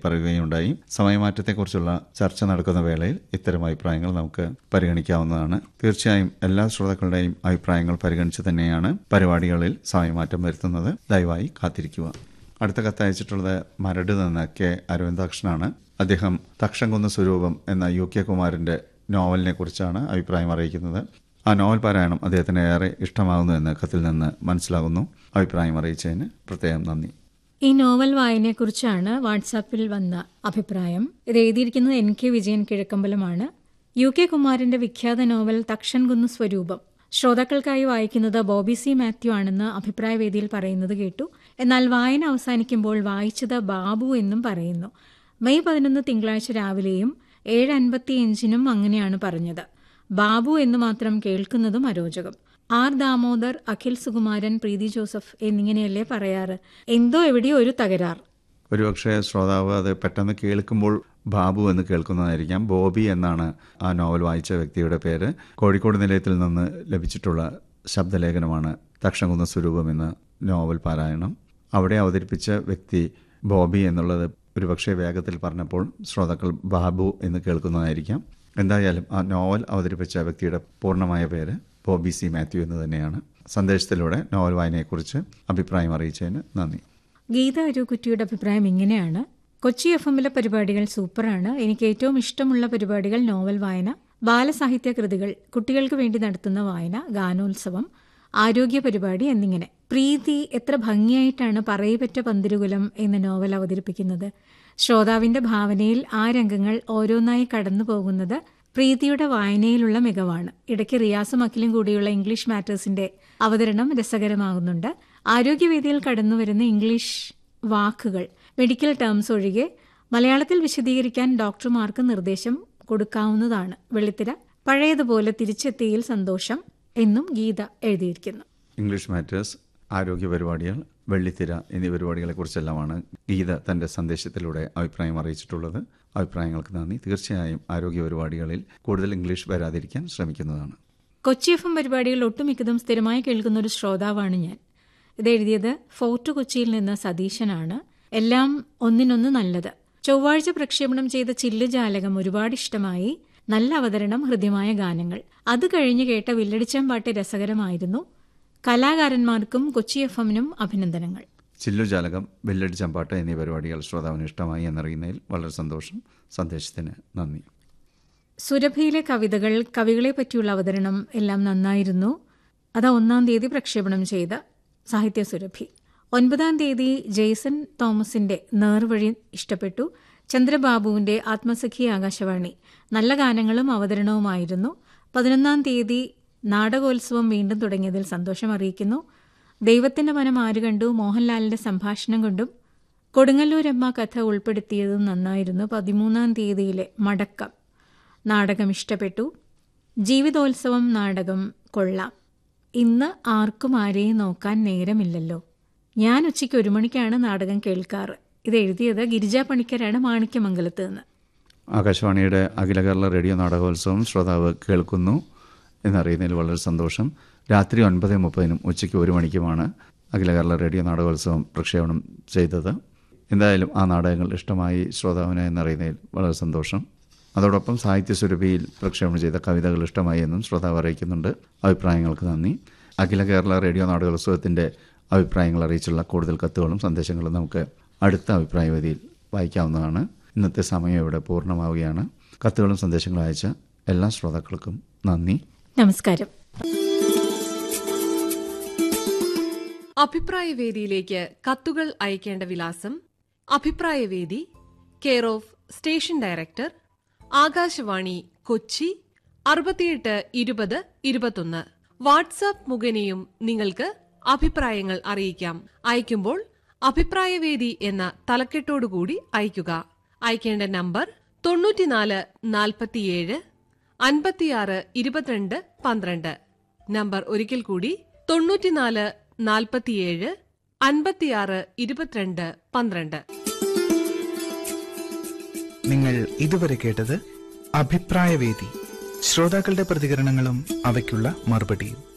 പറയുകയുണ്ടായി സമയമാറ്റത്തെക്കുറിച്ചുള്ള ചർച്ച നടക്കുന്ന വേളയിൽ ഇത്തരം അഭിപ്രായങ്ങൾ നമുക്ക് പരിഗണിക്കാവുന്നതാണ് തീർച്ചയായും എല്ലാ ശ്രോതാക്കളുടെയും അഭിപ്രായങ്ങൾ പരിഗണിച്ച് തന്നെയാണ് പരിപാടികളിൽ സമയമാറ്റം വരുത്തുന്നത് ദയവായി കാത്തിരിക്കുക അടുത്ത കത്തയച്ചിട്ടുള്ളത് മരട് നിന്ന് കെ അരവിന്ദാക്ഷനാണ് അദ്ദേഹം തക്ഷംകുന്ന് സ്വരൂപം എന്ന യു കെ കുമാരന്റെ നോവലിനെ കുറിച്ചാണ് അഭിപ്രായം അറിയിക്കുന്നത് ആ നോവൽ പാരായണം അദ്ദേഹത്തിന് ഏറെ ഇഷ്ടമാകുന്നു എന്ന് കത്തിൽ നിന്ന് മനസ്സിലാകുന്നു അഭിപ്രായം അറിയിച്ചതിന് പ്രത്യേകം നന്ദി ഈ നോവൽ വായനയെക്കുറിച്ചാണ് വാട്സാപ്പിൽ വന്ന അഭിപ്രായം ഇത് എഴുതിയിരിക്കുന്നത് എൻ കെ വിജയൻ കിഴക്കമ്പലമാണ് യു കെ കുമാരന്റെ വിഖ്യാത നോവൽ തക്ഷൻകുന്ന് സ്വരൂപം ശ്രോതാക്കൾക്കായി വായിക്കുന്നത് ബോബി സി മാത്യു ആണെന്ന് അഭിപ്രായവേദിയിൽ പറയുന്നത് കേട്ടു എന്നാൽ വായന അവസാനിക്കുമ്പോൾ വായിച്ചത് ബാബു എന്നും പറയുന്നു മെയ് പതിനൊന്ന് തിങ്കളാഴ്ച രാവിലെയും ഏഴ് അൻപത്തിയഞ്ചിനും അങ്ങനെയാണ് പറഞ്ഞത് ബാബു എന്ന് മാത്രം കേൾക്കുന്നതും അരോചകം ആർ ദാമോദർ അഖിൽ സുകുമാരൻ പ്രീതി ജോസഫ് എന്നിങ്ങനെയല്ലേ പറയാറ് എന്തോ എവിടെയോ ഒരു തകരാർ ഒരുപക്ഷെ ശ്രോതാവ് അത് പെട്ടെന്ന് കേൾക്കുമ്പോൾ ബാബു എന്ന് കേൾക്കുന്നതായിരിക്കാം ബോബി എന്നാണ് ആ നോവൽ വായിച്ച വ്യക്തിയുടെ പേര് കോഴിക്കോട് നിലയത്തിൽ നിന്ന് ലഭിച്ചിട്ടുള്ള ശബ്ദലേഖനമാണ് തക്ഷംകുന്ന സ്വരൂപം എന്ന നോവൽ പാരായണം അവിടെ അവതരിപ്പിച്ച വ്യക്തി ബോബി എന്നുള്ളത് ഒരുപക്ഷെ വേഗത്തിൽ പറഞ്ഞപ്പോൾ ശ്രോതാക്കൾ ബാബു എന്ന് കേൾക്കുന്നതായിരിക്കാം എന്തായാലും ആ നോവൽ അവതരിപ്പിച്ച വ്യക്തിയുടെ പൂർണ്ണമായ പേര് ബോബി സി മാത്യു എന്ന് തന്നെയാണ് സന്ദേശത്തിലൂടെ നോവൽ വായനയെക്കുറിച്ച് അഭിപ്രായം അറിയിച്ചതിന് നന്ദി ഗീത അരൂക്കുറ്റിയുടെ അഭിപ്രായം ഇങ്ങനെയാണ് കൊച്ചി എഫ് എമ്മിലെ പരിപാടികൾ സൂപ്പറാണ് എനിക്ക് ഏറ്റവും ഇഷ്ടമുള്ള പരിപാടികൾ നോവൽ വായന ബാലസാഹിത്യ കൃതികൾ കുട്ടികൾക്ക് വേണ്ടി നടത്തുന്ന വായന ഗാനോത്സവം ആരോഗ്യ പരിപാടി എന്നിങ്ങനെ പ്രീതി എത്ര ഭംഗിയായിട്ടാണ് പറയപ്പെട്ട പന്തിരുകുലം എന്ന നോവൽ അവതരിപ്പിക്കുന്നത് ശ്രോതാവിന്റെ ഭാവനയിൽ ആ രംഗങ്ങൾ ഓരോന്നായി കടന്നു പോകുന്നത് പ്രീതിയുടെ വായനയിലുള്ള മികവാണ് ഇടയ്ക്ക് റിയാസും അഖിലും കൂടിയുള്ള ഇംഗ്ലീഷ് മാറ്റേഴ്സിന്റെ അവതരണം രസകരമാകുന്നുണ്ട് ആരോഗ്യവേദിയിൽ കടന്നുവരുന്ന ഇംഗ്ലീഷ് വാക്കുകൾ മെഡിക്കൽ ടേംസ് ഒഴികെ മലയാളത്തിൽ വിശദീകരിക്കാൻ ഡോക്ടർമാർക്ക് നിർദ്ദേശം കൊടുക്കാവുന്നതാണ് വെള്ളിത്തിര പഴയതുപോലെ തിരിച്ചെത്തിയിൽ സന്തോഷം എന്നും ഗീത എഴുതിയിരിക്കുന്നു ഇംഗ്ലീഷ് മാറ്റേഴ്സ് ആരോഗ്യ പരിപാടികൾ വെള്ളിത്തിര എന്നീ പരിപാടികളെക്കുറിച്ചെല്ലാമാണ് ഗീത തന്റെ സന്ദേശത്തിലൂടെ അഭിപ്രായം അറിയിച്ചിട്ടുള്ളത് അഭിപ്രായങ്ങൾക്ക് നന്ദി തീർച്ചയായും ആരോഗ്യ പരിപാടികളിൽ കൂടുതൽ ഇംഗ്ലീഷ് വരാതിരിക്കാൻ ശ്രമിക്കുന്നതാണ് കൊച്ചി എഫ് എം പരിപാടികൾ ഒട്ടുമിക്കതും സ്ഥിരമായി കേൾക്കുന്ന ഒരു ശ്രോതാവാണ് ഞാൻ ഇത് എഴുതിയത് ഫോർട്ട് കൊച്ചിയിൽ നിന്ന് സതീശനാണ് എല്ലാം ഒന്നിനൊന്ന് നല്ലത് ചൊവ്വാഴ്ച പ്രക്ഷേപണം ചെയ്ത ചില്ലുജാലകം ഒരുപാട് ഇഷ്ടമായി നല്ല അവതരണം ഹൃദ്യമായ ഗാനങ്ങൾ അത് കഴിഞ്ഞ് കേട്ട വില്ലടിച്ചമ്പാട്ട് രസകരമായിരുന്നു കലാകാരന്മാർക്കും കൊച്ചി എഫ് എമ്മിനും അഭിനന്ദനങ്ങൾ ചില്ലുജാലകം വെല്ലടി ചമ്പാട്ട് എന്നീ പരിപാടികൾ ശ്രോതാവിന് ഇഷ്ടമായി എന്നറിയുന്നതിൽ വളരെ സന്തോഷം സന്ദേശത്തിന് നന്ദി സുരഭിയിലെ കവിതകൾ കവികളെ പറ്റിയുള്ള അവതരണം എല്ലാം നന്നായിരുന്നു അത് ഒന്നാം തീയതി പ്രക്ഷേപണം ചെയ്ത സാഹിത്യ സുരഭി ഒൻപതാം തീയതി ജെയ്സൺ തോമസിന്റെ നേർവഴി ഇഷ്ടപ്പെട്ടു ചന്ദ്രബാബുവിന്റെ ആത്മസഖി ആകാശവാണി നല്ല ഗാനങ്ങളും അവതരണവുമായിരുന്നു പതിനൊന്നാം തീയതി നാടകോത്സവം വീണ്ടും തുടങ്ങിയതിൽ സന്തോഷം അറിയിക്കുന്നു ദൈവത്തിന്റെ മനം ആര് കണ്ടു മോഹൻലാലിന്റെ സംഭാഷണം കൊണ്ടും കൊടുങ്ങല്ലൂരമ്മ കഥ ഉൾപ്പെടുത്തിയതും നന്നായിരുന്നു പതിമൂന്നാം തീയതിയിലെ മടക്കം നാടകം ഇഷ്ടപ്പെട്ടു ജീവിതോത്സവം നാടകം കൊള്ളാം ഇന്ന് ആർക്കും ആരെയും നോക്കാൻ നേരമില്ലല്ലോ ഞാൻ ഉച്ചയ്ക്ക് ഒരു മണിക്കാണ് നാടകം കേൾക്കാറ് ഇത് എഴുതിയത് ഗിരിജാ പണിക്കരാണ് മാണിക്യമംഗലത്ത് നിന്ന് ആകാശവാണിയുടെ അഖില കേരള റേഡിയോ നാടകോത്സവം ശ്രോതാവ് കേൾക്കുന്നു എന്നറിയുന്നതിൽ വളരെ സന്തോഷം രാത്രി ഒൻപത് മുപ്പതിനും ഉച്ചയ്ക്ക് ഒരു മണിക്കുമാണ് അഖില കേരള റേഡിയോ നാടകോത്സവം പ്രക്ഷേപണം ചെയ്തത് എന്തായാലും ആ നാടകങ്ങൾ ഇഷ്ടമായി ശ്രോതാവിന് എന്നറിയുന്നതിൽ വളരെ സന്തോഷം അതോടൊപ്പം സാഹിത്യ സുരഭിയിൽ പ്രക്ഷേപണം ചെയ്ത കവിതകൾ ഇഷ്ടമായി എന്നും ശ്രോതാവ് അറിയിക്കുന്നുണ്ട് അഭിപ്രായങ്ങൾക്ക് നന്ദി അഖില കേരള റേഡിയോ നാടകോത്സവത്തിൻ്റെ അഭിപ്രായങ്ങൾ അറിയിച്ചുള്ള കൂടുതൽ കത്തുകളും സന്ദേശങ്ങളും നമുക്ക് അടുത്ത അഭിപ്രായവേദിയിൽ വായിക്കാവുന്നതാണ് ഇന്നത്തെ സമയം ഇവിടെ പൂർണ്ണമാവുകയാണ് കത്തുകളും സന്ദേശങ്ങളും അയച്ച എല്ലാ ശ്രോതാക്കൾക്കും നന്ദി നമസ്കാരം അഭിപ്രായവേദിയിലേക്ക് കത്തുകൾ അയക്കേണ്ട വിലാസം അഭിപ്രായവേദി care of station director Akashvani Kochi അറുപത്തിയെട്ട് ഇരുപത് ഇരുപത്തൊന്ന് വാട്സാപ്പ് മുഖേനയും നിങ്ങൾക്ക് അഭിപ്രായങ്ങൾ അറിയിക്കാം അയക്കുമ്പോൾ അഭിപ്രായവേദി എന്ന തലക്കെട്ടോടുകൂടി അയയ്ക്കുക അയക്കേണ്ട നമ്പർ തൊണ്ണൂറ്റിനാല് നാൽപ്പത്തിയേഴ് അൻപത്തിയാറ് ഇരുപത്തിരണ്ട് പന്ത്രണ്ട് നമ്പർ ഒരിക്കൽ കൂടി തൊണ്ണൂറ്റിനാല് നാൽപ്പത്തിയേഴ് അൻപത്തിയാറ് ഇരുപത്തിരണ്ട് പന്ത്രണ്ട് നിങ്ങൾ ഇതുവരെ കേട്ടത് അഭിപ്രായവേദി ശ്രോതാക്കളുടെ പ്രതികരണങ്ങളും അവയ്ക്കുള്ള മറുപടിയും